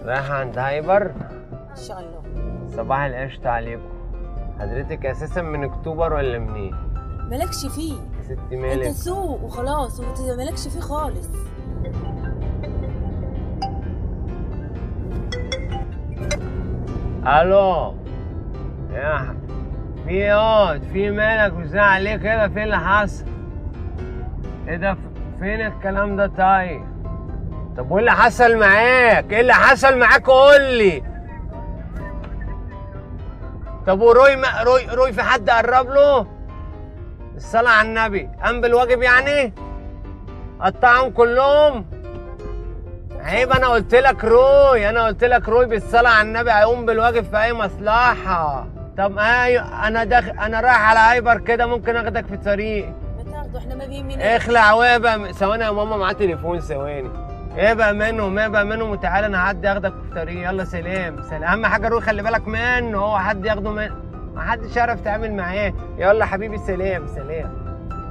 رايحة عند هايبر ان شاء الله صباح القشطة عليكم حضرتك اساسا من اكتوبر ولا منين؟ مالكش فيه يا ستي انت مالك تسوق وخلاص وانت مالكش فيه خالص الو يا ح- في ايه في مالك وزع عليه كده في اللي حصل ايه ده ف- فين الكلام ده طيب طب وايه اللي حصل معاك ايه اللي حصل معاك قول لي طب وروي ما روي روي في حد قرب له الصلاة على النبي قام بالواجب يعني قطعهم كلهم عيب انا قلت لك روي انا قلت لك روي بالصلاه على النبي هيقوم بالواجب في اي مصلحه طب ايوه انا داخل انا رايح على هايبر كده ممكن اخدك في طريق ما تاخده احنا ما بيهمنا اخلع وابقى ثواني يا ماما معاه تليفون ثواني ابقى منهم ابقى منهم وتعالى انا هعدي اخدك في طريق يلا سلام سلام اهم حاجه روي خلي بالك منه هو حد ياخده من ما حدش يعرف يتعامل معاه يلا حبيبي سلام سلام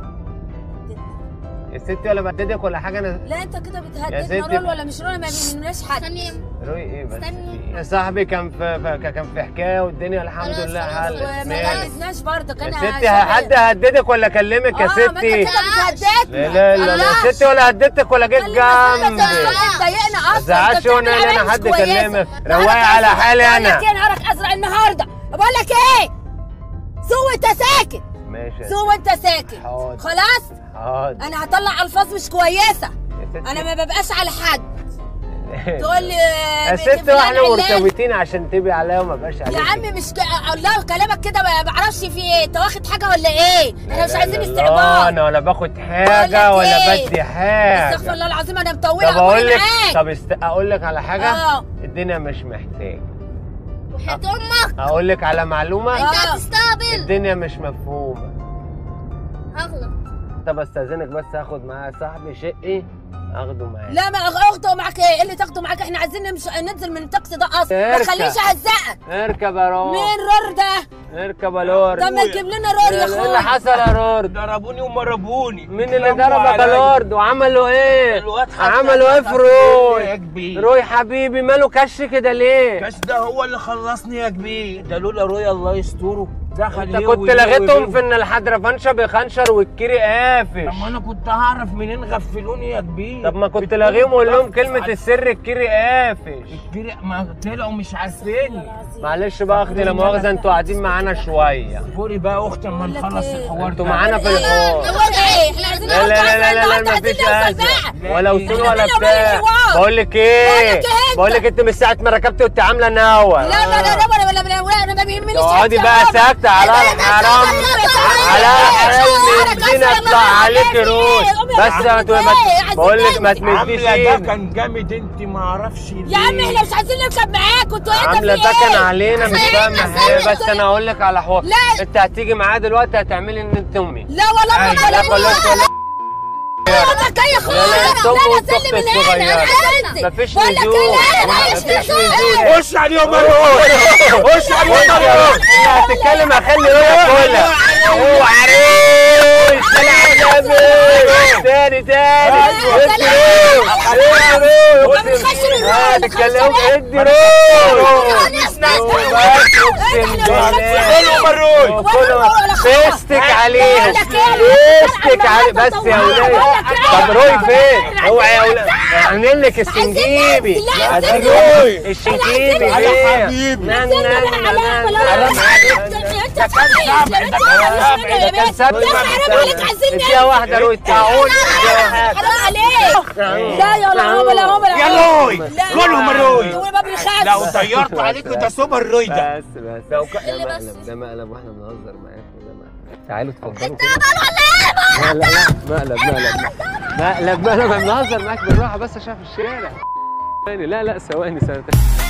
يا ستي ولا بددك ولا حاجه انا لا انت كده يا ستي بتهددنا رول ولا مش رول ما بيهمناش حد روي ايه بس استني. في إيه؟ يا صاحبي كان في في- كان في حكايه والدنيا الحمد خلاص، لله خلاص، حلت وما مالك تهددناش برضك يا انا ستي شغال. حد هددك ولا كلمك يا اه ما انت ستي كده بتهددنا لا لا لا لا يا ستي ولا هددتك ولا جيت جنبي ضايقنا ما اصلا تزعلش وانا بتعمل انا عليا حد مش كويسة. كلمك نهارك رواقي على أزرق. حالي بقول لك انا ايه نهارك ازرق النهارده بقول لك ايه سوق وانت ساكت ماشي يا سوق وانت ساكت حاضر. خلاص حاضر انا هطلع الفاظ مش كويسه يا ستي انا ما ببقاش على حد تقول لي يا بنت ست فلان واحنا علان. مرتبطين عشان تبقي عليا وما بقاش عليك يا عمي مش ك... الله كلامك كده ما بعرفش في ايه انت واخد حاجه ولا ايه احنا مش عايزين لا، استعباط انا ولا باخد بقول حاجه لك ولا إيه؟ بدي حاجه استغفر الله العظيم انا مطوله طب اقول لك معاك طب است... اقول لك على حاجه اه. الدنيا مش محتاج وحياة امك اقول لك على معلومه انت آه. هتستقبل الدنيا مش مفهومه هغلط طب استاذنك بس اخد معايا صاحبي شقي اخده معايا لا ما اخده معاك ايه إيه اللي تاخده معاك احنا عايزين نمشي ننزل من التاكسي ده اصلا ما اركب. تخليش اهزقك اركب يا رور مين رور ده اركب يا لورد طب ما تجيب لنا رور يا ايه اللي اخويا حصل يا رورد ضربوني ومربوني مين اللي ضربوا ضربك يا عليا. لورد وعملوا ايه الواد حط عملوا ايه في يا روي كبير روي حبيبي ماله كش كده ليه كاش ده هو اللي خلصني يا كبير ده لولا رويا الله يستره دخل انت يهوي كنت يهوي لغيتهم بيهم. في ان الحضره فنشه بيخنشر والكيري قافش طب ما انا كنت هعرف منين غفلوني يا كبير طب ما كنت بتقول لاغيهم وقول لهم بس كلمه على- السر الكيري قافش الكبير ما طلعوا مش عارفيني معلش بقى اختي لا مؤاخذه انتوا قاعدين معانا شويه فوري بقى اختي اما بقول لك نخلص ايه؟ الحوار انتوا ده. معانا في ايه الحوار نقول ايه احنا عايزين لا لا نوصل لا لا لا النهارده ما عايزين فيش نوصل ازمه بقى ولا احنا وصول ولا بينا وبين بتاع الحوار. بقول لك بقول ايه لك ايه انت؟ بقول لك انت من ساعه ما ركبت وانت عامله نوى لا لا لا لا ولا ولا ولا انا ما بيهمنيش اقعدي حد بقى يا بابا. ساكتة على ايه ده؟ حرام تعالى، على تعالى، حرام تعالى، الدين تعالى، اطلع تعالى، عليك تعالى، روح قومي يا بس عم، ما ايه؟ تبقى- بقول لك ما عايزين تمديش عامله ده ايدك كان جامد انت ما اعرفش يا عم احنا مش عايزين نركب معاك وانتوا ايه عامله في ده كان ايه؟ علينا مش خلينا فاهمه نسلم ايه بس انا اقول لك على حوار لا. انت هتيجي معايا دلوقتي هتعملي ان انت امي لا والله ما لا كلام خلاص ولا انا جاي خالص لا، لا، انت أم لا وانت لا أخت سلم من هنا الصغيرة. انا انزل مفيش بقول لك نزول. ايه لا لا مفيش مفيش نزول. خش عليهم روح خش عليهم روح انت هتتكلم اخلي روحك كلها اوعى ريش سلام على تاني تاني أيوة، ادي سلام. روح ادي روح ما بتخش من روح، اه ما تتكلم بتخش ادي روح كلهم الروح كله فيستك عليهم فيستك علي بس يا ولاد طب روي فين اوعى يا ولاد عاملين لك السنجيبي لا، عايزين عايزين روي الشنجيبي على فين حبيبي. نا- نا- نا- نا- نا- حرام عليك. ده كان سبع، ده كان ده كان سبع. اديها واحدة روي تعالي حرام عليك لا يا لا هم لا هم لا يا روي لا. كلهم الروي دول ما بيخافوا لو طيرت عليك ده سوبر روي ده بس بس ده مقلب ده مقلب واحنا بنهزر معاكم ده مقلب تعالوا اتفضلوا انت كده هبل ولا ايه لا لا لا مقلب مقلب مقلب مقلب احنا بنهزر معاك بالراحه بس عشان في الشارع ثواني لا لا ثواني ثواني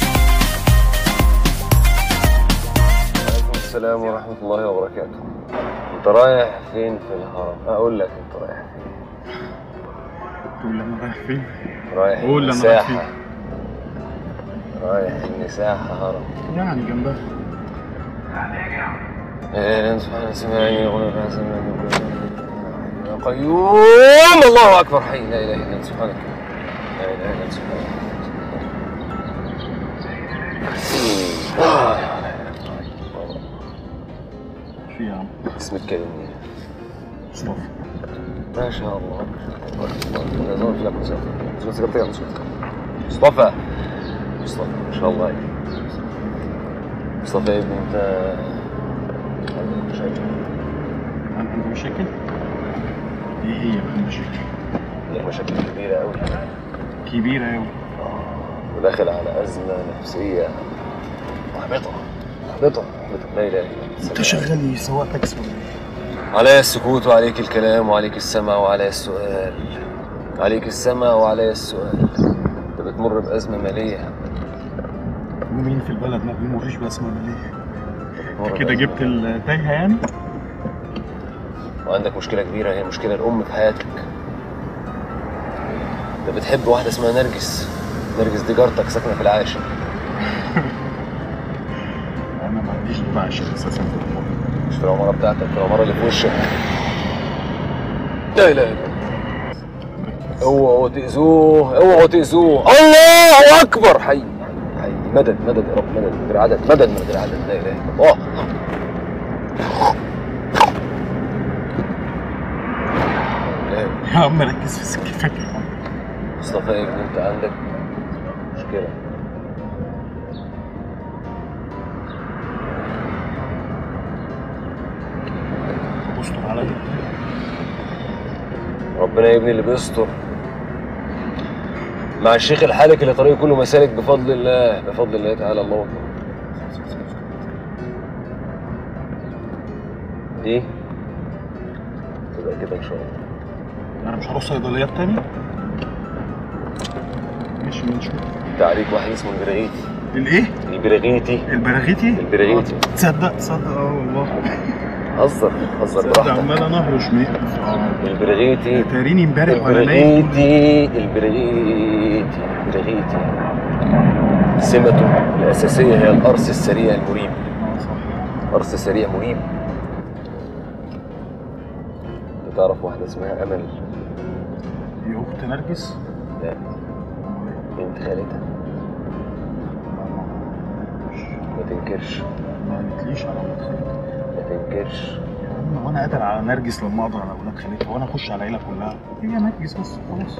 وعليكم السلام ورحمة الله وبركاته انت رايح فين في الهرم؟ اقول لك انت رايح فين تقول لي انا رايح فين؟ رايح قول لي أنا رايح المساحة رايح المساحة هرم يعني جنبها إيه سبحان سمعني غير سمعني يا قيوم الله اكبر حي لا اله الا انت سبحانك لا اله الا انت سبحانك اسمك كريم مصطفى ما شاء الله ما شاء الله انا زمان لك مصطفى شو سكرتك يا مصطفى مصطفى مصطفى ما شاء الله عليك مصطفى يا ابني انت عندك مشاكل انا عندي مشاكل ايه هي بقى المشاكل عندك مشاكل كبيرة أوي كبيره قوي وداخل على أزمة نفسية محبطة محبطة محبطة لا إله إلا الله انت شغال سواق تاكسي ولا ايه؟ علي السكوت وعليك الكلام وعليك السمع وعلي السؤال عليك السمع وعلي السؤال انت بتمر بأزمة مالية ومين في البلد ما بيمرش بأسماء مالية بتمر كده بأزمة جبت التايهة يعني وعندك مشكلة كبيرة هي المشكلة الأم في حياتك انت بتحب واحدة اسمها نرجس نرجس دي جارتك ساكنة في العاشر انا ما عنديش دور عشان اساسا في الموضوع مش في العمارة بتاعتك في العمارة اللي في وشك لا إله إلا الله اوعوا تأذوه اوعوا تأذوه الله أكبر حي حي حي مدد مدد يا رب مدد من غير عدد مدد من غير عدد لا إله إلا الله لا يا عم ركز في سكتك يا عم مصطفى يا ابني انت عندك مشكلة استر عليا ربنا يا ابني اللي بيستر مع الشيخ الحالك اللي طريقه كله مسالك بفضل الله بفضل الله تعالى الله أكبر. دي تبقى كده ان شاء الله انا مش هروح صيدليات تاني مش من شو انت عليك واحد اسمه البراغيتي الايه البراغيتي البراغيثي البراغيثي تصدق تصدق اه والله هزر هزر تصدق براحتك عمال انهرش من البراغيتي تاريني امبارح وانا نايم البراغيتي البراغيتي البراغيتي سمته الأساسية هي القرص السريع المريب اه صح قرص سريع مريب انت تعرف واحدة اسمها أمل دي اخت نرجس لا بنت خالتها ما تنكرش ما قالتليش على ولاد خالتها ما تنكرش يا عم وانا قادر على نرجس لما اقدر على ولاد خالتها وانا اخش على العيله كلها هي نرجس بس خلاص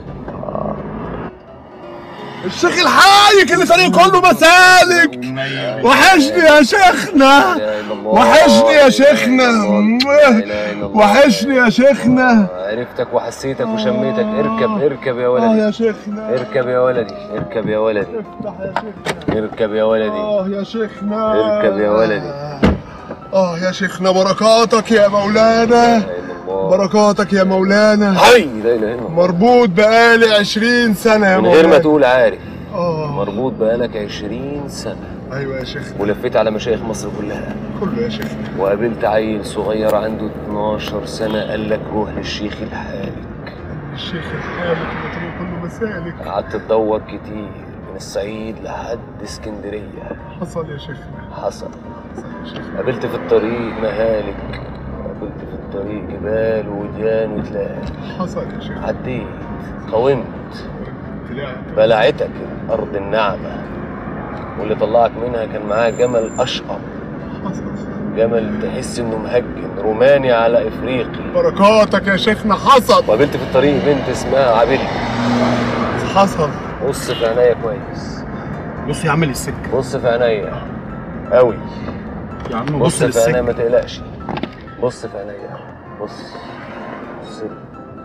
الشيخ الحايك اللي طريق كله مسالك وحشني يا شيخنا لا إله إلا الله وحشني يا لا إله شيخنا إلا الله. لا إله إلا الله. وحشني يا شيخنا عرفتك وحسيتك وشميتك اركب اركب يا اه ولدي يا شيخنا اركب يا ولدي اركب يا ولدي افتح يا شيخنا اركب يا ولدي اه يا شيخنا اركب يا ولدي. اه يا شيخنا بركاتك يا مولانا لا إله إلا الله بركاتك يا مولانا حي لا اله الا الله مربوط بقالي عشرين سنة يا من مولانا غير ما تقول عارف اه مربوط بقالك 20 سنة ايوه يا شيخنا ولفيت على مشايخ مصر كلها كله يا شيخنا وقابلت عيل صغير عنده 12 سنة قال لك روح للشيخ الحالك الشيخ الحالك اللي طريق كله مسالك قعدت تدور كتير من الصعيد لحد اسكندرية حصل يا شيخنا حصل حصل يا شيخنا قابلت في الطريق مهالك قابلت في الطريق جبال وديان وتلال حصل يا شيخنا عديت قاومت طلعت بلعتك أرض النعمة واللي طلعك منها كان معاه جمل أشقر حصل جمل تحس إنه مهجن روماني على إفريقي بركاتك يا شيخنا حصل وقابلت في الطريق بنت اسمها عبيد حصل بص في عينيا كويس بص يا عم السكه بص في عينيا قوي يا عم بص بص في عينيا للسكه ما تقلقش بص في عينيا بص بص لي.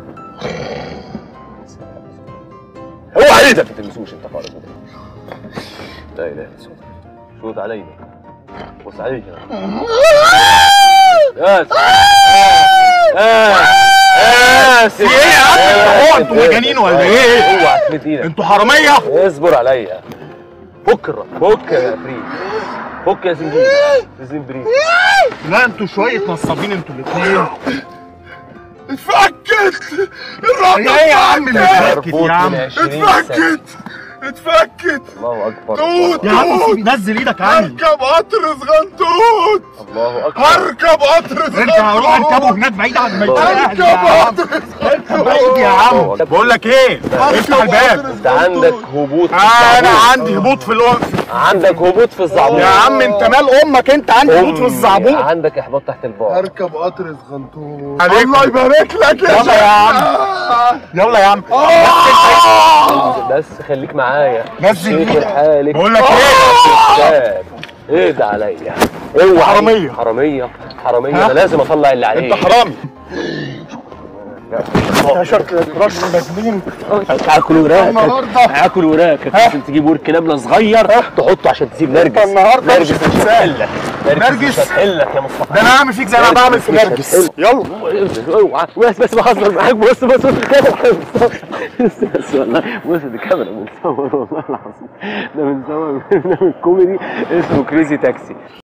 اوعى ايدك ما تلمسوش انت خالص لا اله الا الله شوط عليا بص عليك يا بس في ايه يا عم؟ هو انتوا مجانين ولا ايه؟ اوعى تمد ايدك انتوا حراميه اصبر عليا فك الرأس فك يا فريد فك يا زنجير زنبريد لا انتوا شويه نصابين انتوا الاثنين اتفكت الرابطة ايه يا عم اللي اتفكت اتفكت يا عم من 20 سنة اتفكت اتفكت الله اكبر توت يا عم توت سيب- نزل ايدك عني هركب قطر صغنطوط الله اكبر هركب قطر ارجع هروح اركبه صغنطوط هناك بعيد عن هركب الميتين يا عم قطر اركب بعيد يا عم بقول لك ايه افتح الباب انت عندك هبوط في انا الزعبوط. عندي هبوط في الانف عندك هبوط في الزعبوط يا عم انت مال امك انت عندي هبوط في أمي، الزعبوط عندك احباط تحت البار هركب قطر صغنطوط الله يبارك لك يا يلا يا عم. شيخ. يلا يا عم بس خليك معايا نزل شيخ الحالك بقول لك ايه كتاب ايه ده عليا اوعى حرامية. حراميه حراميه ها؟ انا لازم اطلع اللي عليك انت حرامي يا شرط راجل مجنون هاكل وراك النهارده هاكل وراك لازم تجيب ورك نمله صغير تحطه عشان تسيب نرجس النهارده مش نرجس مش هتنساه. هتحلك نرجس نرجس؟ مش هتحلك يا مصطفى ده انا هعمل فيك زي ما نرجس بعمل في مش نرجس هتحل. يلا اوعى بس بس بهزر معاك بص بص بس بس والله بص دي كاميرا بنصور والله العظيم ده بنصور ده من كوميدي اسمه كريزي تاكسي